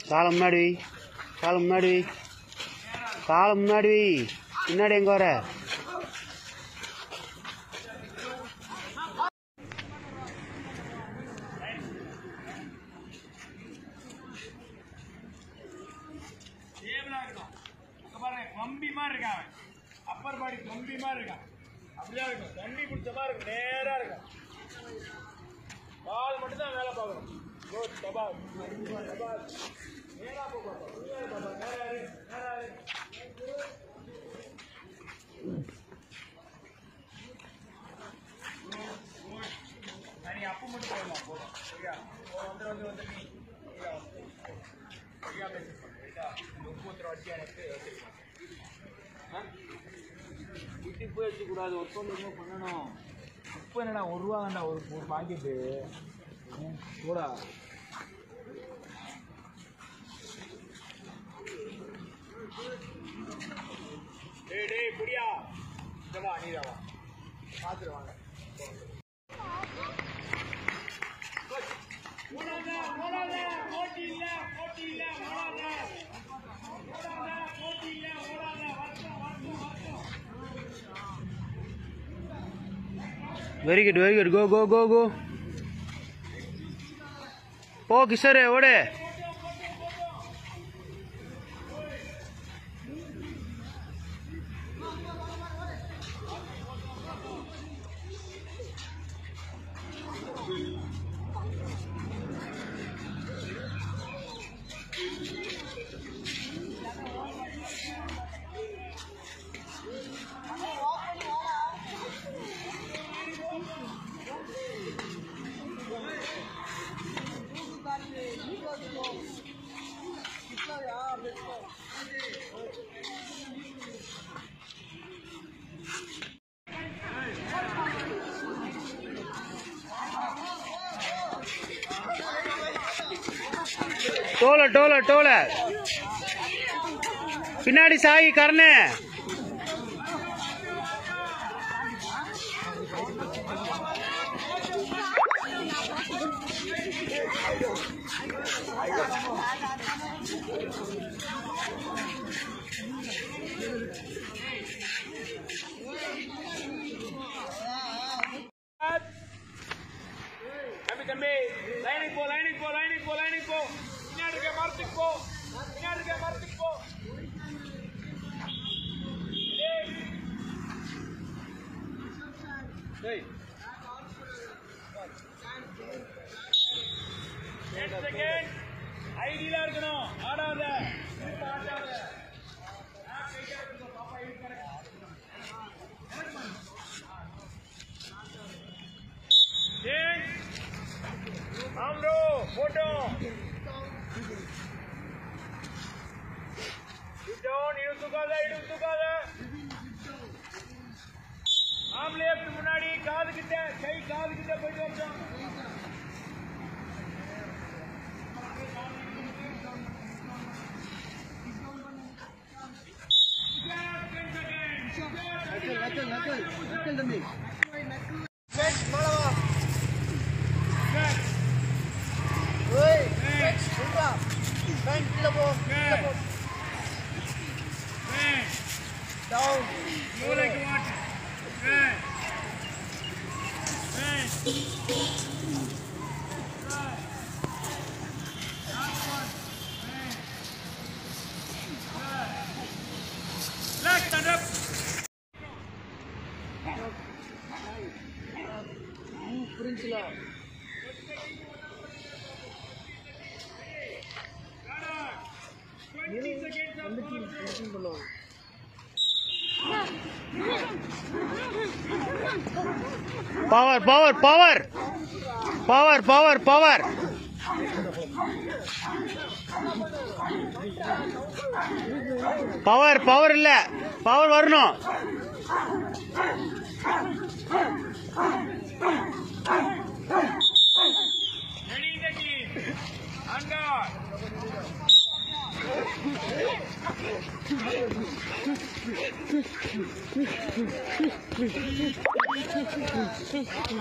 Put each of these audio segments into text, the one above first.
காலை முன்னாடி வை காலை முன்னாடி வை காலை முன்னாடி வை பின்னாடி எங்கே வர சேவலா இருக்கும் அங்க பாருங்க கம்பி மாதிரி இருக்கான் அவன் அப்பர் பாடி கம்பி மாதிரி இருக்கான் அப்படியே இருக்கும் தண்ணி குடிச்ச மாதிரி இருக்கும் நேரா இருக்கும் கால் மட்டும் தான் வேலை பார்க்கணும் குட் தபால் தபால் நேரா போ பாப்பா நேரா இரு பாப்பா நேரா இரு நேரா இரு நீ அப்பு மட்டும் போடலாம் போதும் சரியா போ, வந்து வந்து வந்து நீ சரியா சரியா பேசி ரைட்டா இந்த உப்பு ஒருத்தர் வச்சு எனக்கு வச்சிருக்கேன் வீட்டுக்கு போய் வச்சுக்கூடாது ஒர்க் பண்ணணும் பண்ணணும் உப்பு என்னடா ஒரு ரூபா வேண்டா ஒரு ஒரு பாக்கெட்டு கூட டேய் டேய் புடியா இதவா நீதாவா பார்த்துட்டு வாங்க ஓடாத ஓடாத போட்டி இல்ல போட்டி இல்ல ஓடாத ஓடாத போட்டி இல்ல ஓடாத வரட்டும் வரட்டும் வரட்டும் very good very good go go go go போ கிஷோரே ஓடு டோல டோல டோல பின்னாடி சாயி கரணு தம்பி தம்பி லைனுக்கு போ லைனுக்கு போ லைனுக்கு போ லைனுக்கு போ பின்னாடி இருக்க மரத்துக்கு போ பின்னாடி இருக்க மரத்துக்கு போ டேய். டேய். Ten second. ஐடியில இருக்கணும் ஆடாத திரும்ப ஆட்டாத ஆ, கையா இருக்கணும். பாப்பா இருக்கிற Ten. AMRO, photo. Sit down, இடு தூக்காத, இடு தூக்காத. arm left முன்னாடி காது கிட்ட கை காது கிட்ட போயிட்டு வரட்டும் மூளைக்கு வாட்டு Good. Good. Left and up. Twenty seconds of control. Power power power power power power power power இல்ல பவர் வரணும் Ready the team. On guard.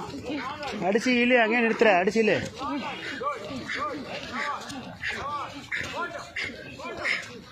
அடிச்சு இழு அங்கேயே நிறுத்துற அடிச்சு இழு போட்டோம் போட்டோம்